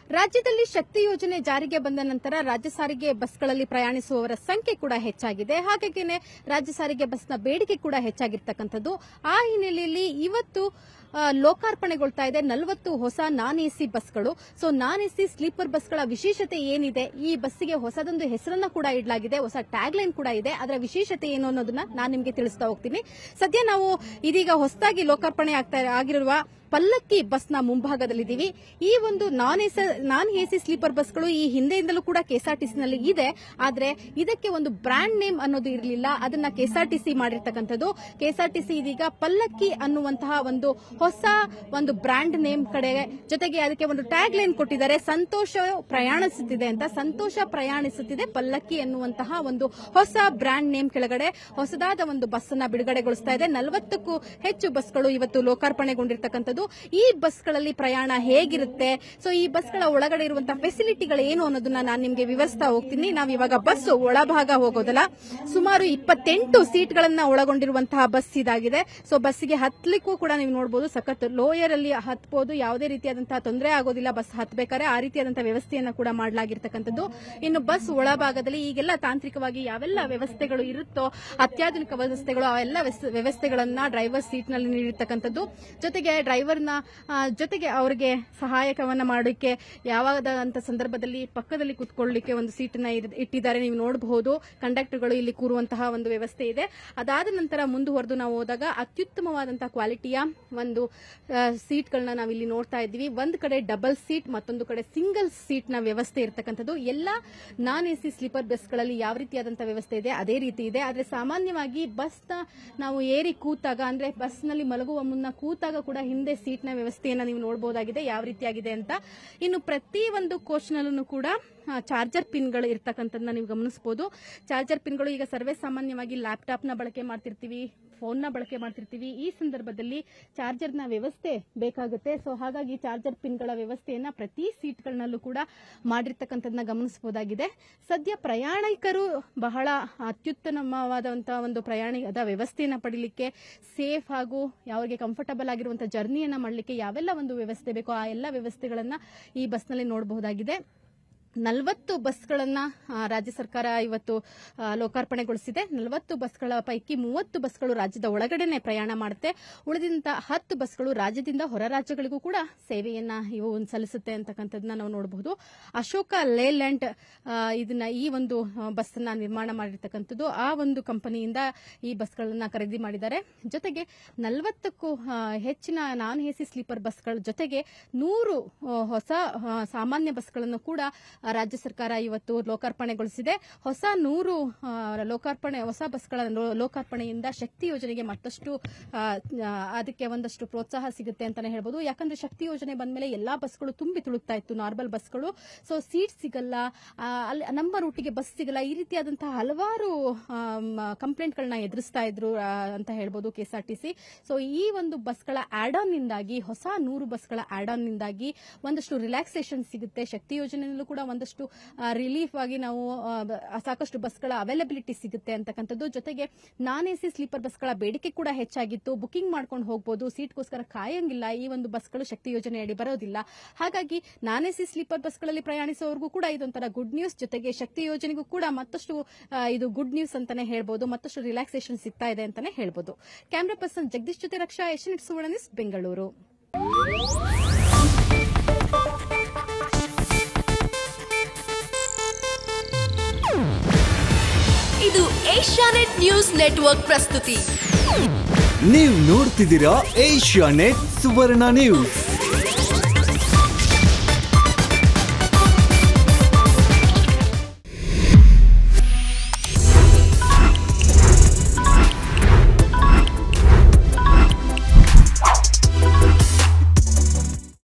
ರಾಜ್ಯದಲ್ಲಿ ಶಕ್ತಿ ಯೋಜನೆ ಜಾರಿಗೆ ಬಂದ ನಂತರ ರಾಜ್ಯ ಸಾರಿಗೆ ಬಸ್ಗಳಲ್ಲಿ ಪ್ರಯಾಣಿಸುವವರ ಸಂಖ್ಯೆ ಕೂಡ ಹೆಚ್ಚಾಗಿದೆ ಹಾಗಾಗಿನೇ ರಾಜ್ಯ ಸಾರಿಗೆ ಬಸ್ನ ಬೇಡಿಕೆ ಕೂಡ ಹೆಚ್ಚಾಗಿರ್ತಕ್ಕಂಥದ್ದು ಆ ಹಿನ್ನೆಲೆಯಲ್ಲಿ ಇವತ್ತು ಆ, ಲೋಕಾರ್ಪಣೆಗೊಳ್ತಾ ಇದೆ ನಲವತ್ತು ಹೊಸ ನಾನ್ ಎಸಿ ಬಸ್ಗಳು ಸೊ ನಾನ್ ಎಸಿ ಸ್ಲೀಪರ್ ಬಸ್ಗಳ ವಿಶೇಷತೆ ಏನಿದೆ ಈ ಬಸ್ಸಿಗೆ ಹೊಸದೊಂದು ಹೆಸರನ್ನ ಕೂಡ ಇಡಲಾಗಿದೆ ಹೊಸ ಟ್ಯಾಗ್ ಲೈನ್ ಕೂಡ ಇದೆ ಅದರ ವಿಶೇಷತೆ ಏನು ಅನ್ನೋದನ್ನ ನಾನು ನಿಮಗೆ ತಿಳಿಸ್ತಾ ಹೋಗ್ತೀನಿ ಸದ್ಯ ನಾವು ಇದೀಗ ಹೊಸದಾಗಿ ಲೋಕಾರ್ಪಣೆ ಆಗ್ತಾ ಆಗಿರುವ ಪಲ್ಲಕ್ಕಿ ಬಸ್ನ ಮುಂಭಾಗದಲ್ಲಿದ್ದೀವಿ ಈ ಒಂದು ನಾನ್ ಎಸ್ ನಾನ್ ಎಸಿ ಸ್ಲೀಪರ್ ಬಸ್ಗಳು ಈ ಹಿಂದೆಯಿಂದಲೂ ಕೂಡ ಕೆಎಸ್ಆರ್ಟಿಸಿನಲ್ಲಿ ಇದೆ ಆದ್ರೆ ಇದಕ್ಕೆ ಒಂದು ಬ್ರಾಂಡ್ ನೇಮ್ ಅನ್ನೋದು ಇರಲಿಲ್ಲ ಅದನ್ನ ಕೆಎಸ್ಆರ್ಟಿಸಿ ಮಾಡಿರ್ತಕ್ಕಂಥದ್ದು ಕೆಎಸ್ಆರ್ಟಿಸಿ ಇದೀಗ ಪಲ್ಲಕ್ಕಿ ಅನ್ನುವಂತಹ ಒಂದು ಹೊಸ ಒಂದು ಬ್ರಾಂಡ್ ನೇಮ್ ಕಡೆ ಜೊತೆಗೆ ಅದಕ್ಕೆ ಒಂದು ಟ್ಯಾಗ್ ಲೈನ್ ಕೊಟ್ಟಿದ್ದಾರೆ ಸಂತೋಷ ಪ್ರಯಾಣಿಸುತ್ತಿದೆ ಅಂತ ಸಂತೋಷ ಪ್ರಯಾಣಿಸುತ್ತಿದೆ ಪಲ್ಲಕ್ಕಿ ಎನ್ನುವಂತಹ ಒಂದು ಹೊಸ ಬ್ರಾಂಡ್ ನೇಮ್ ಕೆಳಗಡೆ ಹೊಸದಾದ ಒಂದು ಬಸ್ ಅನ್ನ ಬಿಡುಗಡೆಗೊಳಿಸ್ತಾ ಇದೆ ನಲವತ್ತಕ್ಕೂ ಹೆಚ್ಚು ಬಸ್ಗಳು ಇವತ್ತು ಲೋಕಾರ್ಪಣೆಗೊಂಡಿರ್ತಕ್ಕಂಥದ್ದು ಈ ಬಸ್ಗಳಲ್ಲಿ ಪ್ರಯಾಣ ಹೇಗಿರುತ್ತೆ ಸೊ ಈ ಬಸ್ಗಳ ಒಳಗಡೆ ಇರುವಂತಹ ಫೆಸಿಲಿಟಿಗಳು ಏನು ಅನ್ನೋದನ್ನ ನಾನು ನಿಮಗೆ ವಿವರಿಸ್ತಾ ಹೋಗ್ತೀನಿ ನಾವು ಇವಾಗ ಬಸ್ ಒಳಭಾಗ ಹೋಗೋದಲ್ಲ ಸುಮಾರು ಇಪ್ಪತ್ತೆಂಟು ಸೀಟ್ಗಳನ್ನ ಒಳಗೊಂಡಿರುವಂತಹ ಬಸ್ ಇದಾಗಿದೆ ಸೊ ಬಸ್ಸಿಗೆ ಹತ್ಲಿಕ್ಕೂ ಕೂಡ ನೀವು ನೋಡಬಹುದು ಸಖತ್ ಲೋಯರ್ ಅಲ್ಲಿ ಹತ್ಬೋದು ಯಾವುದೇ ರೀತಿಯಾದಂತಹ ತೊಂದರೆ ಆಗೋದಿಲ್ಲ ಬಸ್ ಹತ್ಬೇಕಾದ್ರೆ ಆ ರೀತಿಯಾದಂತಹ ವ್ಯವಸ್ಥೆಯನ್ನ ಕೂಡ ಮಾಡಲಾಗಿರ್ತಕ್ಕಂಥದ್ದು ಇನ್ನು ಬಸ್ ಒಳಭಾಗದಲ್ಲಿ ಈಗೆಲ್ಲ ತಾಂತ್ರಿಕವಾಗಿ ಯಾವೆಲ್ಲ ವ್ಯವಸ್ಥೆಗಳು ಇರುತ್ತೋ ಅತ್ಯಾಧುನಿಕ ವ್ಯವಸ್ಥೆಗಳು ಆ ಎಲ್ಲ ವ್ಯವಸ್ಥೆ- ವ್ಯವಸ್ಥೆಗಳನ್ನ ಡ್ರೈವರ್ ಸೀಟ್ ನಲ್ಲಿ ನೀಡಿರ್ತಕ್ಕಂಥದ್ದು ಜೊತೆಗೆ ಡ್ರೈವರ್ನ ಆ, ಜೊತೆಗೆ ಅವರಿಗೆ ಸಹಾಯಕವನ್ನ ಮಾಡೋಕೆ ಯಾವಾಗಂತ ಸಂದರ್ಭದಲ್ಲಿ ಪಕ್ಕದಲ್ಲಿ ಕುತ್ಕೊಳ್ಳಿಕ್ಕೆ ಒಂದು ಸೀಟನ್ನ ಇರ್- ಇಟ್ಟಿದ್ದಾರೆ ನೀವು ನೋಡಬಹುದು ಕಂಡಕ್ಟರ್ಗಳು ಇಲ್ಲಿ ಕೂರುವಂತಹ ಒಂದು ವ್ಯವಸ್ಥೆ ಇದೆ ಅದಾದ ನಂತರ ಮುಂದುವರೆದು ನಾವು ಹೋದಾಗ ಅತ್ಯುತ್ತಮವಾದಂತಹ ಕ್ವಾಲಿಟಿಯ ಒಂದು ಸೀಟ್ಗಳನ್ನ ನಾವು ಇಲ್ಲಿ ನೋಡ್ತಾ ಇದ್ದೀವಿ ಒಂದ್ ಕಡೆ ಡಬಲ್ ಸೀಟ್ ಮತ್ತೊಂದು ಕಡೆ ಸಿಂಗಲ್ ಸೀಟ್ ನ ವ್ಯವಸ್ಥೆ ಇರತಕ್ಕಂಥದ್ದು ಎಲ್ಲ ನಾನ್ ಎಸಿ ಸ್ಲೀಪರ್ ಬಸ್ಗಳಲ್ಲಿ ಯಾವ ರೀತಿಯಾದಂತಹ ವ್ಯವಸ್ಥೆ ಇದೆ ಅದೇ ರೀತಿ ಇದೆ ಆದ್ರೆ ಸಾಮಾನ್ಯವಾಗಿ ಬಸ್ನ ನಾವು ಏರಿ ಕೂತಾಗ ಅಂದ್ರೆ ಬಸ್ನಲ್ಲಿ ಮಲಗುವ ಮುನ್ನ ಕೂತಾಗ ಕೂಡ ಹಿಂದೆ ಸೀಟ್ನ ವ್ಯವಸ್ಥೆಯನ್ನ ನೀವು ನೋಡಬಹುದಾಗಿದೆ ಯಾವ ರೀತಿಯಾಗಿದೆ ಅಂತ ಇನ್ನು ಪ್ರತಿ ಒಂದು ಕೋಚ್ನಲ್ಲೂ ಕೂಡ ಚಾರ್ಜರ್ ಪಿನ್ಗಳು ಇರ್ತಕ್ಕಂಥದ್ದನ್ನ ನೀವು ಗಮನಿಸಬಹುದು ಚಾರ್ಜರ್ ಪಿನ್ಗಳು ಈಗ ಸರ್ವೇ ಸಾಮಾನ್ಯವಾಗಿ ಲ್ಯಾಪ್ಟಾಪ್ನ ಬಳಕೆ ಮಾಡ್ತಿರ್ತೀವಿ ಫೋನ್ನ ಬಳಕೆ ಮಾಡ್ತಿರ್ತೀವಿ ಈ ಸಂದರ್ಭದಲ್ಲಿ ಚಾರ್ಜರ್ನ ವ್ಯವಸ್ಥೆ ಬೇಕಾಗುತ್ತೆ ಸೊ ಹಾಗಾಗಿ ಚಾರ್ಜರ್ ಪಿನ್ಗಳ ವ್ಯವಸ್ಥೆಯನ್ನ ಪ್ರತಿ ಸೀಟ್ಗಳಲ್ಲೂ ಕೂಡ ಮಾಡಿರ್ತಕ್ಕಂಥದ್ದನ್ನ ಗಮನಿಸಬಹುದಾಗಿದೆ ಸದ್ಯ ಪ್ರಯಾಣಿಕರು ಬಹಳ ಅತ್ಯುತ್ತಮವಾದಂತಹ ಒಂದು ಪ್ರಯಾಣದ ವ್ಯವಸ್ಥೆಯನ್ನ ಪಡಿಲಿಕ್ಕೆ ಸೇಫ್ ಹಾಗೂ ಯಾರಿಗೆ ಕಂಫರ್ಟಬಲ್ ಆಗಿರುವಂತಹ ಜರ್ನಿಯನ್ನ ಮಾಡಲಿಕ್ಕೆ ಯಾವೆಲ್ಲ ಒಂದು ವ್ಯವಸ್ಥೆ ಬೇಕೋ ಆ ಎಲ್ಲ ವ್ಯವಸ್ಥೆಗಳನ್ನ ಈ ಬಸ್ನಲ್ಲಿ ನೋಡಬಹುದಾಗಿದೆ ನಲವತ್ತು ಬಸ್ಗಳನ್ನ ಆ, ರಾಜ್ಯ ಸರ್ಕಾರ ಇವತ್ತು ಆ, ಲೋಕಾರ್ಪಣೆಗೊಳಿಸಿದೆ ನಲವತ್ತು ಬಸ್ಗಳ ಪೈಕಿ ಮೂವತ್ತು ಬಸ್ಗಳು ರಾಜ್ಯದ ಒಳಗಡೆನೆ ಪ್ರಯಾಣ ಮಾಡುತ್ತೆ ಉಳಿದಂತ ಹತ್ತು ಬಸ್ಗಳು ರಾಜ್ಯದಿಂದ ಹೊರ ರಾಜ್ಯಗಳಿಗೂ ಕೂಡ ಸೇವೆಯನ್ನ ಇವು ಸಲ್ಲಿಸುತ್ತೆ ಅಂತಕ್ಕಂಥದ್ದನ್ನ ನಾವು ನೋಡಬಹುದು ಅಶೋಕ ಲೇಲ್ಯಾಂಡ್ ಆ, ಇದನ್ನ ಈ ಒಂದು ಬಸ್ ಅನ್ನ ನಿರ್ಮಾಣ ಮಾಡಿರ್ತಕ್ಕಂಥದ್ದು ಆ ಒಂದು ಕಂಪನಿಯಿಂದ ಈ ಬಸ್ಗಳನ್ನ ಖರೀದಿ ಮಾಡಿದ್ದಾರೆ ಜೊತೆಗೆ ನಲವತ್ತಕ್ಕೂ ಆ, ಹೆಚ್ಚಿನ ನಾನ್ ಎಸಿ ಸ್ಲೀಪರ್ ಬಸ್ಗಳ ಜೊತೆಗೆ ನೂರು ಆ, ಹೊಸ ಆ, ಸಾಮಾನ್ಯ ಬಸ್ಗಳನ್ನು ಕೂಡ ಆ, ರಾಜ್ಯ ಸರ್ಕಾರ ಇವತ್ತು ಲೋಕಾರ್ಪಣೆಗೊಳಿಸಿದೆ ಹೊಸ ನೂರು ಆ, ಲೋಕಾರ್ಪಣೆ ಹೊಸ ಬಸ್ಗಳ ಲೋ- ಲೋಕಾರ್ಪಣೆಯಿಂದ ಶಕ್ತಿ ಯೋಜನೆಗೆ ಮತ್ತಷ್ಟು ಆ, ಆ, ಅದಕ್ಕೆ ಒಂದಷ್ಟು ಪ್ರೋತ್ಸಾಹ ಸಿಗುತ್ತೆ ಅಂತಾನೆ ಹೇಳ್ಬೋದು ಯಾಕಂದ್ರೆ ಶಕ್ತಿ ಯೋಜನೆ ಬಂದ್ಮೇಲೆ ಎಲ್ಲಾ ಬಸ್ಗಳು ತುಂಬಿ ತುಳುಕ್ತಾ ಇತ್ತು ನಾರ್ಮಲ್ ಬಸ್ಗಳು ಸೊ ಸೀಟ್ ಸಿಗಲ್ಲ ಆ, ಅಲ್ಲಿ ನಮ್ಮ ರೂಟಿಗೆ ಬಸ್ ಸಿಗಲ್ಲ ಈ ರೀತಿಯಾದಂತಹ ಹಲವಾರು ಕಂಪ್ಲೇಂಟ್ಗಳನ್ನ ಎದುರಿಸ್ತಾ ಇದ್ರು ಆ, ಅಂತ ಹೇಳ್ಬೋದು ಕೆಎಸ್ಆರ್ಟಿಸಿ ಸೊ ಈ ಒಂದು ಬಸ್ಗಳ ಆಡ್ ಆನ್ ನಿಂದಾಗಿ ಹೊಸ ನೂರು ಬಸ್ಗಳ ಆಡ್ ಆನ್ ನಿಂದಾಗಿ ಒಂದಷ್ಟು ರಿಲ್ಯಾಕ್ಸೇಷನ್ ಸಿಗುತ್ತೆ ಶಕ್ತಿ ಯೋಜನೆಯಲ್ಲೂ ಕೂಡ ಒಂದಷ್ಟು ರಿಲೀಫ್ ಆಗಿ ನಾವು ಆ, ಬ- ಸಾಕಷ್ಟು ಬಸ್ಗಳ ಅವೈಲಬಿಲಿಟಿ ಸಿಗುತ್ತೆ ಅಂತಕ್ಕಂಥದ್ದು ಜೊತೆಗೆ ನಾನ್ ಎಸಿ ಸ್ಲೀಪರ್ ಬಸ್ಗಳ ಬೇಡಿಕೆ ಕೂಡ ಹೆಚ್ಚಾಗಿತ್ತು ಬುಕಿಂಗ್ ಮಾಡ್ಕೊಂಡು ಹೋಗ್ಬೋದು ಸೀಟ್ಗೋಸ್ಕರ ಕಾಯಂಗಿಲ್ಲ ಈ ಒಂದು ಬಸ್ಗಳು ಶಕ್ತಿ ಯೋಜನೆಯಡಿ ಬರೋದಿಲ್ಲ ಹಾಗಾಗಿ ನಾನ್ ಎಸಿ ಸ್ಲೀಪರ್ ಬಸ್ಗಳಲ್ಲಿ ಪ್ರಯಾಣಿಸೋರ್ಗೂ ಕೂಡ ಇದೊಂಥರ ಗುಡ್ ನ್ಯೂಸ್ ಜೊತೆಗೆ ಶಕ್ತಿ ಯೋಜನೆಗೂ ಕೂಡ ಮತ್ತಷ್ಟು ಆ, ಇದು ಗುಡ್ ನ್ಯೂಸ್ ಅಂತಾನೆ ಹೇಳ್ಬೋದು ಮತ್ತಷ್ಟು ರಿಲ್ಯಾಕ್ಸೇಷನ್ ಸಿಗ್ತಾ ಇದೆ ಅಂತಾನೆ ಹೇಳ್ಬೋದು ಕ್ಯಾಮ್ರಾ ಪರ್ಸನ್ ಜಗದೀಶ್ ಜೊತೆ ರಕ್ಷಾ ಏಷ್ಯನೆಟ್ ಸುವರ್ಣ ನ್ಯೂಸ್ ಬೆಂಗಳೂರು ಇದು ಏಷ್ಯಾನೆಟ್ ನ್ಯೂಸ್ ನೆಟ್ವರ್ಕ್ ಪ್ರಸ್ತುತಿ ನೀವು ನೋಡ್ತಿದ್ದೀರಾ ಏಷ್ಯಾ ನೆಟ್ ಸುವರ್ಣ ನ್ಯೂಸ್